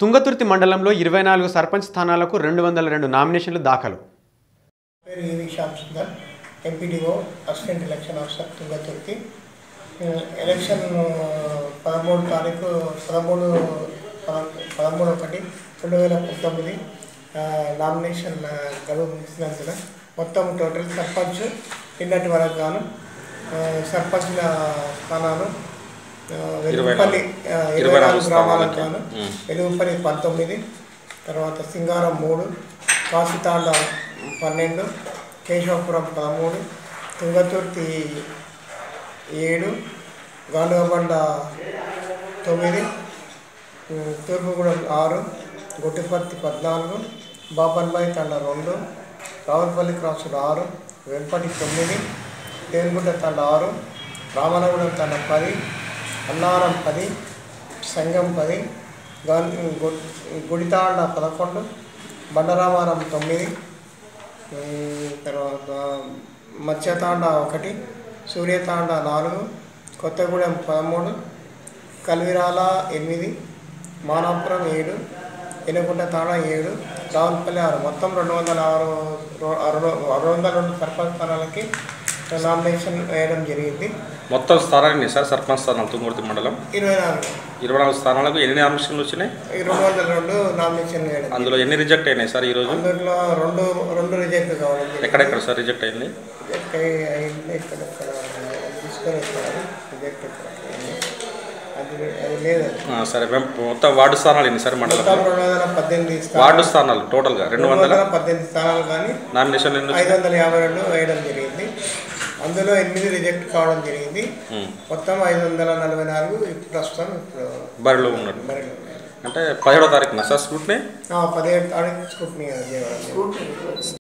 తుంగతుర్తి మండలంలో ఇరవై నాలుగు సర్పంచ్ స్థానాలకు రెండు వందల రెండు నామినేషన్లు దాఖలు పేరు EV Shyam Sundar MPDO assistant election officer Thungathurthi ఉమ్, ఎలక్షన్ పదమూడు తారీఖు పదమూడు పద- పదమూడు ఒకటి రెండు వేల పంతొమ్మిది ఆ, నామినేషన్ ఆ, గడువు ముగిసినందున మొత్తం టోటల్ సర్పంచ్ నిన్నటి వరకు గాను ఆ, సర్పంచ్ల స్థానాలు ఆ, వెలుగుపల్లి ఆ, ఇరవై నాలుగు గ్రామాలకు గాను వెలుగుపల్లి పంతొమ్మిది తర్వాత సింగారం మూడు కాశీతాండ పన్నెండు కేశవపురం పదమూడు తుంగతుర్తి ఏడు గాండుగబండ తొమ్మిది ఉమ్, తూర్పుగూడెం ఆరు గుట్టిపర్తి పద్నాలుగు బాపన్బాయి తండ రెండు రావులపల్లి క్రాసులు ఆరు వెంపటి తొమ్మిది దేవనగుడ్డ తండ ఆరు రామనగూడెం తండ పది అన్నారం పది సంగం పది గాన్ గు- గుడితాండ పదకొండు బండరామారం తొమ్మిది ఉమ్, తర్వాత మత్స్యతాండ ఒకటి సూర్యతాండ నాలుగు కొత్తగూడెం పదమూడు కల్విరాల ఎనిమిది మానాపురం ఏడు ఎనుకుంట తాడ ఏడు రావులపల్లి ఆరు మొత్తం రెండు వందల ఆరు రో- అరవై- రెండు వందల రెండు సర్పంచ్ స్థానాలకి నామినేషన్ వేయడం జరిగింది మొత్తం స్థానాలు ఎన్ని సార్ సర్పంచ్ స్థానాలు తుంగతుర్తి మండలం ఇరవై నాలుగు ఇరవై నాలుగు స్థానాలకు ఎన్ని నామినేషన్లు వచ్చినాయి ఈ రెండు వందల రెండు నామినేషన్ వేయడం అందులో ఎన్ని రిజెక్ట్ అయినాయి సార్ ఈరోజు అందులో రెండు రెండు రిజెక్ట్ కావడం జరిగింది. ఎక్కడెక్కడ సార్ రిజెక్ట్ అయింది రిజెక్ట్ అయ్యి అయింది ఎక్కడెక్కడ తీసుకొని వచ్చారు రిజెక్ట్ ఎక్కడ అయింది. అది అది లేదు ఆ, సరే మేము మొత్తం వార్డు స్థానాలు ఎన్ని సార్ మండలం మొత్తం రెండు వందల పద్దెనిమిది వార్డు స్థానాలు స్థానాలు టోటల్గా రెండు రెండు వందల వందల పద్దెనిమిది స్థానాలు కానీ నామినేషన్ ఎన్ని ఐదు వచ్చినాయి? వందల యాభై రెండు వేయడం జరిగింది అందులో ఎనిమిది రిజెక్ట్ కావడం జరిగింది ఉమ్. మొత్తం ఐదు వందల నలభై నాలుగు ఇప్పుడు ప్రస్తుతం ఇప్పుడు బరిలో ఉన్నట్టు బరిలో ఉన్నాయి. అంటే పదిహేడో తారీఖున సార్ స్కూట్ని ఆ, పదిహేడు తారీఖు స్కూట్నీ చేయడం జరిగింది.